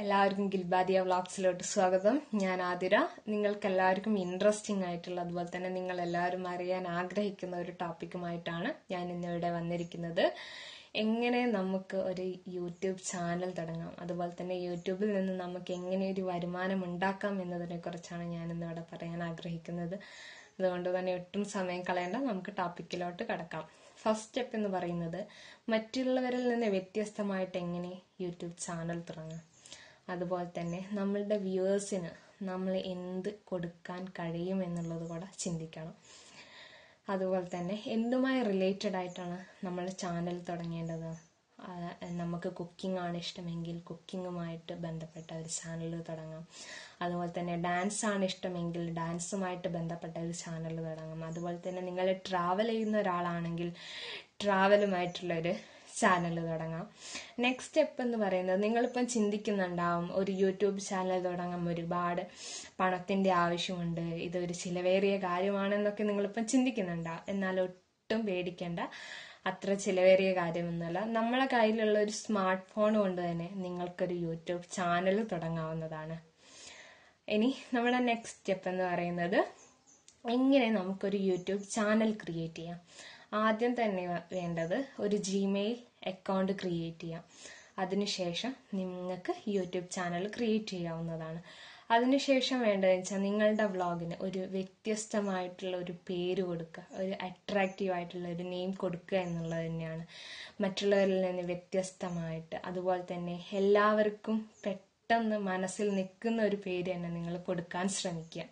എല്ലാവർക്കും ഗിൽബാദിയ വ്ളോഗ്സിലോട്ട് സ്വാഗതം ഞാൻ ആതിര നിങ്ങൾക്ക് എല്ലാവർക്കും ഇൻട്രസ്റ്റിംഗ് ആയിട്ടുള്ള അതുപോലെ തന്നെ നിങ്ങൾ എല്ലാവരും അറിയാൻ ആഗ്രഹിക്കുന്ന ഒരു ടോപ്പിക്കുമായിട്ടാണ് ഞാൻ ഇന്നിവിടെ വന്നിരിക്കുന്നത് എങ്ങനെ നമുക്ക് ഒരു യൂട്യൂബ് ചാനൽ തുടങ്ങാം അതുപോലെ തന്നെ യൂട്യൂബിൽ നിന്ന് നമുക്ക് എങ്ങനെ ഒരു വരുമാനം ഉണ്ടാക്കാം എന്നതിനെ കുറിച്ചാണ് ഞാൻ ഇന്നിവിടെ പറയാൻ ആഗ്രഹിക്കുന്നത് അതുകൊണ്ട് തന്നെ ഒട്ടും സമയം കളയേണ്ട നമുക്ക് ടോപ്പിക്കിലോട്ട് കടക്കാം ഫസ്റ്റ് സ്റ്റെപ്പ് എന്ന് പറയുന്നത് മറ്റുള്ളവരിൽ നിന്ന് വ്യത്യസ്തമായിട്ട് എങ്ങനെ യൂട്യൂബ് ചാനൽ തുടങ്ങാം അതുപോലെ തന്നെ നമ്മളുടെ വ്യൂവേഴ്സിന് നമ്മൾ എന്ത് കൊടുക്കാൻ കഴിയും എന്നുള്ളത് കൂടെ ചിന്തിക്കണം അതുപോലെ തന്നെ എന്തുമായി റിലേറ്റഡ് ആയിട്ടാണ് നമ്മൾ ചാനൽ തുടങ്ങേണ്ടത് ആ, നമുക്ക് കുക്കിംഗ് ആണ് ഇഷ്ടമെങ്കിൽ കുക്കിങ്ങുമായിട്ട് ബന്ധപ്പെട്ട ഒരു ചാനൽ തുടങ്ങാം അതുപോലെ തന്നെ ഡാൻസ് ആണ് ഇഷ്ടമെങ്കിൽ ഡാൻസുമായിട്ട് ബന്ധപ്പെട്ട ഒരു ചാനൽ തുടങ്ങാം അതുപോലെ തന്നെ നിങ്ങൾ ട്രാവൽ ചെയ്യുന്ന ഒരാളാണെങ്കിൽ ട്രാവലുമായിട്ടുള്ള ഒരു ചാനൽ തുടങ്ങാം നെക്സ്റ്റ് സ്റ്റെപ്പ് എന്ന് പറയുന്നത് നിങ്ങളിപ്പം ചിന്തിക്കുന്നുണ്ടാവും ഒരു യൂട്യൂബ് ചാനൽ തുടങ്ങാൻ ഒരുപാട് പണത്തിന്റെ ആവശ്യമുണ്ട് ഇതൊരു ചിലവേറിയ കാര്യമാണെന്നൊക്കെ നിങ്ങളിപ്പം ചിന്തിക്കുന്നുണ്ടാവും എന്നാൽ ഒട്ടും പേടിക്കേണ്ട അത്ര ചിലവേറിയ കാര്യമൊന്നുമല്ല നമ്മളെ കയ്യിലുള്ള ഒരു സ്മാർട്ട് ഫോൺ കൊണ്ട് തന്നെ നിങ്ങൾക്കൊരു യൂട്യൂബ് ചാനൽ തുടങ്ങാവുന്നതാണ് ഇനി നമ്മുടെ നെക്സ്റ്റ് സ്റ്റെപ്പ് എന്ന് പറയുന്നത് എങ്ങനെ നമുക്കൊരു യൂട്യൂബ് ചാനൽ ക്രിയേറ്റ് ചെയ്യാം ആദ്യം തന്നെ വ- വേണ്ടത് ഒരു ജിമെയിൽ അക്കൗണ്ട് ക്രിയേറ്റ് ചെയ്യാം അതിനുശേഷം നിങ്ങൾക്ക് യൂട്യൂബ് ചാനൽ ക്രിയേറ്റ് ചെയ്യാവുന്നതാണ് അതിനുശേഷം വേണ്ടതെന്ന് വെച്ചാൽ നിങ്ങളുടെ വ്ളോഗിന് ഒരു വ്യത്യസ്തമായിട്ടുള്ള ഒരു പേര് കൊടുക്കുക ഒരു അട്രാക്റ്റീവ് ആയിട്ടുള്ള ഒരു നെയിം കൊടുക്കുക എന്നുള്ളത് തന്നെയാണ് മറ്റുള്ളവരിൽ നിന്ന് വ്യത്യസ്തമായിട്ട് അതുപോലെ തന്നെ എല്ലാവർക്കും പെട്ടെന്ന് മനസ്സിൽ നിൽക്കുന്ന ഒരു പേര് തന്നെ നിങ്ങൾ കൊടുക്കാൻ ശ്രമിക്കുക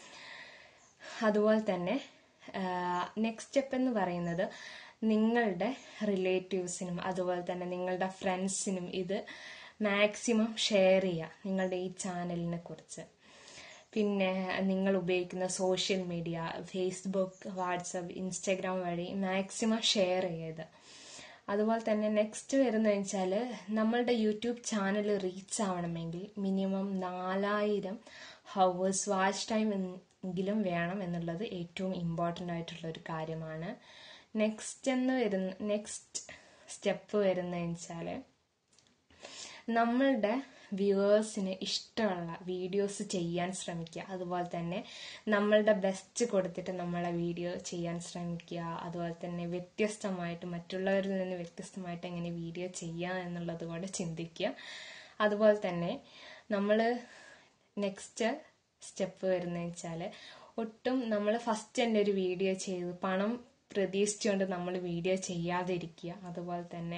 അതുപോലെ തന്നെ നെക്സ്റ്റ് സ്റ്റെപ്പ് എന്ന് പറയുന്നത് നിങ്ങളുടെ റിലേറ്റീവ്സിനും അതുപോലെ തന്നെ നിങ്ങളുടെ ഫ്രണ്ട്സിനും ഇത് മാക്സിമം ഷെയർ ചെയ്യുക നിങ്ങളുടെ ഈ ചാനലിനെ കുറിച്ച് പിന്നെ നിങ്ങൾ ഉപയോഗിക്കുന്ന social media Facebook WhatsApp Instagram വഴി മാക്സിമം ഷെയർ ചെയ്ത് അതുപോലെ തന്നെ നെക്സ്റ്റ് വരുന്നത് വെച്ചാൽ നമ്മളുടെ യൂട്യൂബ് ചാനൽ റീച്ച് ആവണമെങ്കിൽ മിനിമം നാലായിരം ഹവേഴ്സ് വാച്ച് ടൈം എങ്കിലും വേണം എന്നുള്ളത് ഏറ്റവും ഇമ്പോർട്ടൻ്റ് ആയിട്ടുള്ള ഒരു കാര്യമാണ് നെക്സ്റ്റ് എന്ന് വരുന്ന നെക്സ്റ്റ് സ്റ്റെപ്പ് വരുന്നത് വെച്ചാൽ നമ്മളുടെ വ്യൂവേഴ്സിന് ഇഷ്ടമുള്ള വീഡിയോസ് ചെയ്യാൻ ശ്രമിക്കുക അതുപോലെ തന്നെ നമ്മളുടെ ബെസ്റ്റ് കൊടുത്തിട്ട് നമ്മളെ വീഡിയോ ചെയ്യാൻ ശ്രമിക്കുക അതുപോലെ തന്നെ വ്യത്യസ്തമായിട്ട് മറ്റുള്ളവരിൽ നിന്ന് വ്യത്യസ്തമായിട്ട് എങ്ങനെ വീഡിയോ ചെയ്യാം എന്നുള്ളത് കൂടെ ചിന്തിക്കുക അതുപോലെ തന്നെ നമ്മൾ നെക്സ്റ്റ് സ്റ്റെപ്പ് വരുന്നത് വെച്ചാൽ ഒട്ടും നമ്മൾ ഫസ്റ്റ് തന്നെ ഒരു വീഡിയോ ചെയ്തു പണം പ്രതീക്ഷിച്ചുകൊണ്ട് നമ്മൾ വീഡിയോ ചെയ്യാതിരിക്കുക അതുപോലെ തന്നെ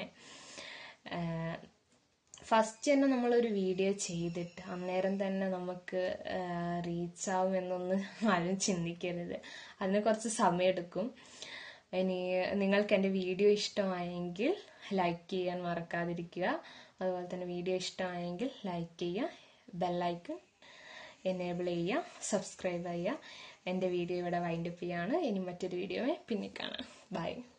ഫസ്റ്റ് തന്നെ നമ്മളൊരു വീഡിയോ ചെയ്തിട്ട് അന്നേരം തന്നെ നമുക്ക് റീച്ച് ആവും എന്നൊന്നും ആരും ചിന്തിക്കരുത് അതിന് കുറച്ച് സമയമെടുക്കും ഇനി നിങ്ങൾക്ക് എൻ്റെ വീഡിയോ ഇഷ്ടമായെങ്കിൽ ലൈക്ക് ചെയ്യാൻ മറക്കാതിരിക്കുക അതുപോലെ തന്നെ വീഡിയോ ഇഷ്ടമായെങ്കിൽ ലൈക്ക് ചെയ്യുക ബെല്ലൈക്കൺ എനേബിൾ ചെയ്യുക സബ്സ്ക്രൈബ് ചെയ്യുക എൻ്റെ വീഡിയോ ഇവിടെ വൈൻഡപ്പ് ചെയ്യാണ് ഇനി മറ്റൊരു വീഡിയോയെ പിന്നെ കാണാം ബൈ